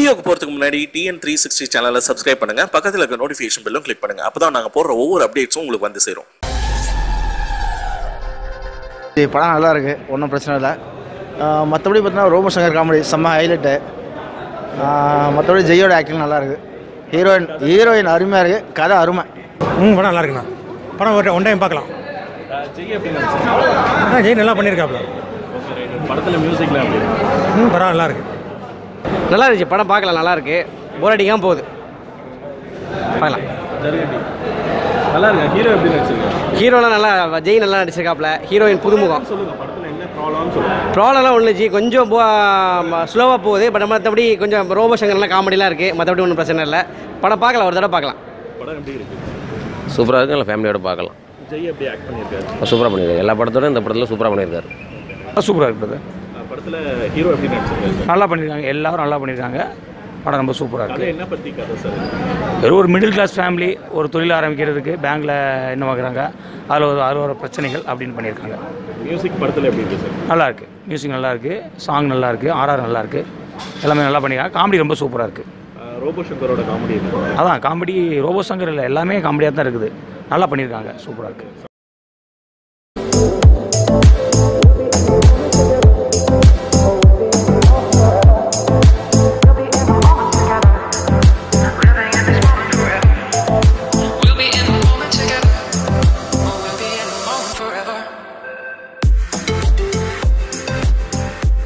வீடியோக்கு போகிறதுக்கு முன்னாடி டிஎன் த்ரீ சிக்ஸ்டி சேனலை சப்ஸ்கிரைப் பண்ணுங்க பக்கத்தில் இருக்க நோட்டிஃபிகேஷன் பெல்லும் கிளிக் பண்ணுங்க அப்பதான் நாங்கள் போடுற ஒவ்வொரு அப்டேட்ஸும் உங்களுக்கு வந்து சேரும் இது படம் நல்லா இருக்கு ஒன்றும் பிரச்சனை இல்லை மற்றபடி பார்த்தீங்கன்னா ரோம சங்கர் காமெடி செம்ம ஹைலைட்டு மற்றபடி ஜெயோட ஆக்டிங் நல்லா இருக்கு ஹீரோயின் ஹீரோயின் அருமையாக இருக்கு கதை அருமை ம் படம் நல்லா இருக்குண்ணா படம் ஒரு ஒன் டைம் பார்க்கலாம் ஆ ஜெய் நல்லா பண்ணியிருக்காப்ல படத்தில் மியூசிக்லாம் எப்படி ம் படம் நல்லா இருக்கு நல்லா இருந்துச்சு படம் பார்க்கலாம் நல்லா இருக்கு போர் அடிக்காம போகுது பார்க்கலாம் ஜருகட்டி நல்லா இருக்கா ஹீரோ எப்படி நடிச்சிருக்காங்க ஹீரோலாம் நல்லா ஜெய் நல்லா நடிச்சிருக்காப்ல ஹீரோயின் புதுமுகம் சொல்லுங்க படத்தில் என்ன ப்ராப்ளம்னு சொல்லுங்க ப்ராப்ளம்லாம் ஒன்று ஜி கொஞ்சம் ஸ்லோவாக போகுது பட் மற்றபடி கொஞ்சம் ரோபோ சங்கர்லாம் காமெடிலாம் இருக்குது மற்றபடி ஒன்றும் பிரச்சனை இல்லை படம் பார்க்கலாம் ஒரு தடவை பார்க்கலாம் படம் எப்படி இருக்கு சூப்பராக இருக்கு இல்லை ஃபேமிலியோட பார்க்கலாம் ஜெய் எப்படி ஆக்ட் பண்ணியிருக்காரு சூப்பராக பண்ணியிருக்காரு எல்லா படத்தோட இந்த படத்தில் சூப்பராக பண்ணியிருக்காரு சூப்பராக இருக்குது அஹ் படத்தில் ஹீரோ எப்படி நடிச்சிருக்காரு நல்லா பண்ணியிருக்காங்க எல்லாரும் நல்லா பண்ணியிருக்காங்க படம் ரொம்ப சூப்பராக கதை இருக்குது என்ன பற்றி கதை சார் வெறும் ஒரு மிடில் கிளாஸ் ஃபேமிலி ஒரு தொழில் ஆரம்பிக்கிறதுக்கு பேங்க்கில் என்ன வாங்குறாங்க அதில் ஒரு அது ஒரு பிரச்சனைகள் அப்படின்னு பண்ணியிருக்காங்க மியூசிக் படத்தில் எப்படி இருக்கு சார் நல்லா இருக்குது மியூசிக் நல்லா இருக்குது சாங் நல்லா இருக்குது ஆர்ஆர் நல்லா இருக்குது எல்லாமே நல்லா பண்ணியிருக்காங்க காமெடி ரொம்ப சூப்பராக இருக்குது அஹ் ரோபோ சங்கரோட காமெடி என்ன அதான் காமெடி ரோபோ சங்கர் இல்லை எல்லாமே காமெடியாக தான் இருக்குது நல்லா பண்ணியிருக்காங்க சூப்பராக இருக்குது